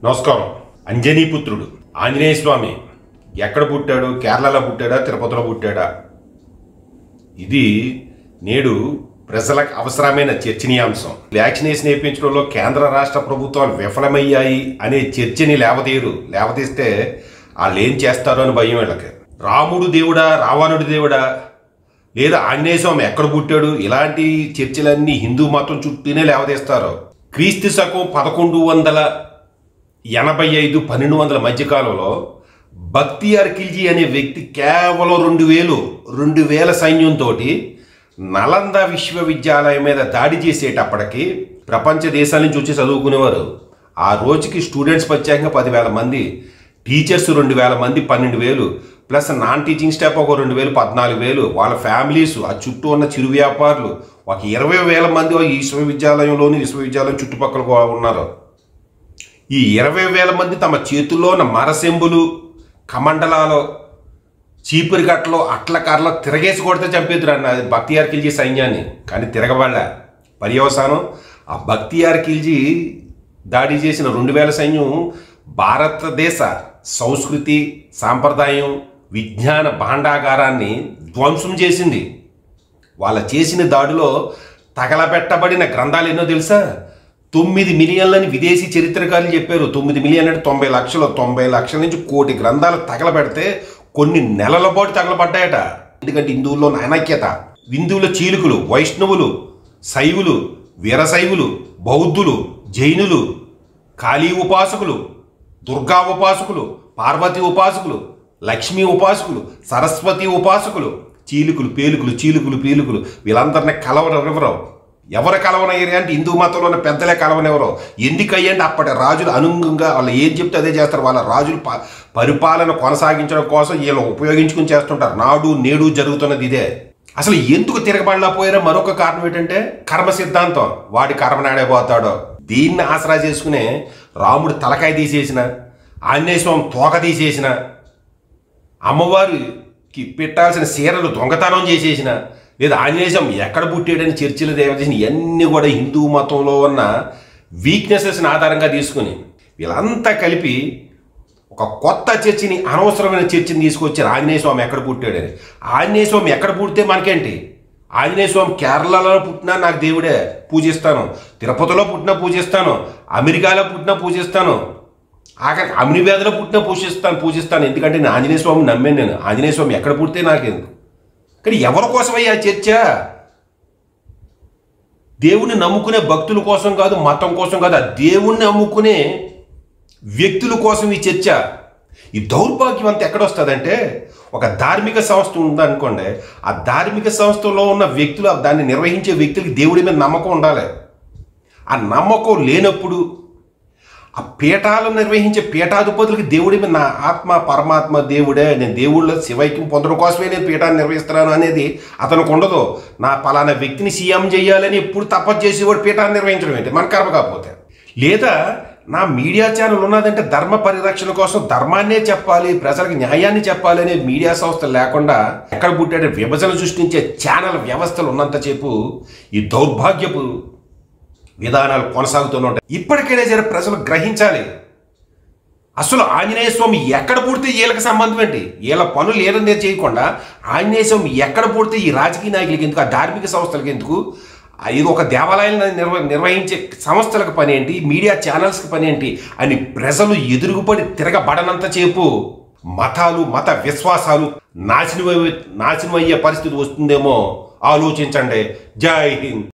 నమస్కారం అంజనీపుత్రుడు ఆంజనేయ స్వామి ఎక్కడ పుట్టాడు కేరళలో పుట్టాడా తిరుపతిలో పుట్టాడా ఇది నేడు ప్రజలకు అవసరమైన చర్చనీయాంశం వ్యాక్సినేషన్ వేయించడంలో కేంద్ర రాష్ట్ర ప్రభుత్వాలు విఫలమయ్యాయి అనే చర్చని లేవతీయరు లేవతీస్తే వాళ్ళు ఏం చేస్తారో అని భయం వీళ్ళకి రాముడు దేవుడా రావణుడు దేవుడా లేదా ఆంజనేయ స్వామి ఎక్కడ పుట్టాడు ఇలాంటి చర్చలన్నీ హిందూ మతం చుట్టూనే లేవదీస్తారు క్రీస్తు శకం పదకొండు వందల ఎనభై ఐదు పన్నెండు వందల మధ్యకాలంలో బక్తియార్ ఖిల్జీ అనే వ్యక్తి కేవలం రెండు వేలు రెండు వేల సైన్యంతో నలంద విశ్వవిద్యాలయం మీద దాడి చేసేటప్పటికి ప్రపంచ దేశాల నుంచి వచ్చి చదువుకునేవారు ఆ రోజుకి స్టూడెంట్స్ ప్రత్యేకంగా పదివేల మంది టీచర్స్ రెండు వేల మంది పన్నెండు వేలు ప్లస్ నాన్ టీచింగ్ స్టాఫ్ ఒక రెండు వేలు పద్నాలుగు వేలు వాళ్ళ ఫ్యామిలీస్ ఆ చుట్టూ ఉన్న చిరు వ్యాపారులు ఒక ఇరవై వేల మంది ఈ విశ్వవిద్యాలయంలోని విశ్వవిద్యాలయం చుట్టుపక్కల కూడా ఉన్నారు ఈ ఇరవై వేల మంది తమ చేతుల్లో ఉన్న మరసెంబులు కమండలాలు చీపురి గట్టలో అట్ల కర్రలో తిరగేసి కొడితే చంపేద్దరు అన్న భక్తియార్ ఖిల్జీ సైన్యాన్ని కానీ తిరగబడ పర్యవసానం ఆ భక్తియార్ ఖిల్జీ దాడి చేసిన రెండు వేల సైన్యం భారతదేశ సంస్కృతి సాంప్రదాయం విజ్ఞాన భాండాగారాన్ని ధ్వంసం చేసింది వాళ్ళ చేసిన దాడిలో తగలబెట్టబడిన గ్రంథాలు ఎన్నో తెలుసా తొమ్మిది మిలియన్లని విదేశీ చరిత్రకారులు చెప్పారు తొమ్మిది మిలియన్ అంటే తొంభై లక్షలు తొంభై లక్షల నుంచి కోటి గ్రంథాలు తగలబెడితే కొన్ని నెలల పాటు తగలబడ్డాయట ఎందుకంటే హిందువుల్లో అనైక్యత హిందువుల చీలుకులు వైష్ణవులు శైవులు వీరశైవులు బౌద్ధులు జైనులు కాళీ ఉపాసకులు దుర్గా ఉపాసకులు పార్వతి ఉపాసకులు లక్ష్మీ ఉపాసకులు సరస్వతి ఉపాసకులు చీలుకులు పేలుకులు చీలుకులు పీలుకులు వీళ్ళందరినీ కలవరెవరో ఎవరు కలవనయ్యారు అంటే హిందూ మతంలో ఉన్న పెద్దలే కలవనెవరో ఎందుకయ్యండి అప్పటి రాజులు అనుగుణంగా వాళ్ళు ఏం చెప్తే అదే చేస్తారు వాళ్ళ రాజులు ప- పరిపాలన కొనసాగించడం కోసం వీళ్ళు ఉపయోగించుకుని చేస్తుంటారు నాడు నేడు జరుగుతున్నది ఇదే అసలు ఎందుకు తిరగబడలా పోయారో మరొక కారణం ఏంటంటే కర్మ సిద్ధాంతం వాడి కర్మ నాడే పోతాడో దీన్ని ఆసరా చేసుకునే రాముడు తలకాయ తీసేసిన ఆంజనేయ స్వామి తోక తీసేసిన అమ్మవారికి పెట్టాల్సిన చీరలు దొంగతనం చేసేసిన లేదా ఆంజనేయ స్వామి ఎక్కడ పుట్టాడని చర్చిలు దేవతేసిన ఇవన్నీ కూడా హిందూ మతంలో ఉన్న వీక్నెసెస్ని ఆధారంగా తీసుకుని వీళ్ళంతా కలిపి ఒక కొత్త చర్చిని అనవసరమైన చర్చిని తీసుకొచ్చారు ఆంజనేయ స్వామి ఎక్కడ పుట్టాడని ఆంజనేయ స్వామి ఎక్కడ పుడితే మనకేంటి ఆంజనేయ స్వామి కేరళలో పుట్టినా నాకు దేవుడే పూజిస్తాను తిరుపతిలో పుట్టినా పూజిస్తాను అమెరికాలో పుట్టినా పూజిస్తాను ఆఖరికి అమినివేదలో పుట్టినా పూజిస్తాను పూజిస్తాను ఎందుకంటే నేను ఆంజనేయ స్వామిని నమ్మాను నేను ఆంజనేయ స్వామి ఎక్కడ పుడితే నాకెందుకు కానీ ఎవరి కోసమయ్యా చర్చ దేవుణ్ణి నమ్ముకునే భక్తుల కోసం కాదు మతం కోసం కాదు ఆ దేవుణ్ణి నమ్ముకునే వ్యక్తుల కోసం ఈ చర్చ ఈ దౌర్భాగ్యం అంతా ఎక్కడొస్తుందంటే ఒక ధార్మిక సంస్థ ఉందనుకోండి ఆ ధార్మిక సంస్థలో ఉన్న వ్యక్తులు దాన్ని నిర్వహించే వ్యక్తులకి దేవుడి మీద నమ్మకం ఉండాలి ఆ నమ్మకం లేనప్పుడు ఆ పీఠాలను నిర్వహించే పీఠాధిపతులకి దేవుడి మీద నా ఆత్మ పరమాత్మ దేవుడే నేను దేవుళ్ళ శివైక్యం పొందడం కోసమే నేను పీఠాన్ని నిర్వహిస్తున్నాను అనేది అతనికి ఉండదు నా పలానా వ్యక్తిని సీఎం చేయాలని ఎప్పుడు తపస్సు చేసేవాడు పీఠాన్ని నిర్వహించడం ఏంటి మన కర్మ కాకపోతే లేదా నా మీడియా ఛానల్ ఉన్నదంటే ధర్మ పరిరక్షణ కోసం ధర్మాన్నే చెప్పాలి ప్రజలకు న్యాయాన్ని చెప్పాలి అనే మీడియా సంస్థ లేకుండా ఎక్కడ పుట్టాడే విభజన సృష్టించే ఛానల్ వ్యవస్థలు ఉన్నంతసేపు ఈ దౌర్భాగ్యపు విధానాలు కొనసాగుతూనే ఉంటాయి ఇప్పటికైనా సరే ప్రజలు గ్రహించాలి అసలు ఆంజనేయ స్వామి ఎక్కడ పుడితే వీళ్ళకి సంబంధం ఏంటి వీళ్ళ పనులు ఏదందే చేయకుండా ఆంజనేయ స్వామి ఎక్కడ పుడితే ఈ రాజకీయ నాయకులకి ఎందుకు ఆ ధార్మిక సంస్థలకి ఎందుకు ఆ ఇది ఒక దేవాలయాలను నిర్వ నిర్వహించే సంస్థలకు పని ఏంటి మీడియా ఛానల్స్కి పని ఏంటి అని ప్రజలు ఎదురుగుపడి తిరగబడనంత చేపు మతాలు మత విశ్వాసాలు నాశనమయ్యే నాశనమయ్యే పరిస్థితి వస్తుందేమో ఆలోచించండి జై హింద్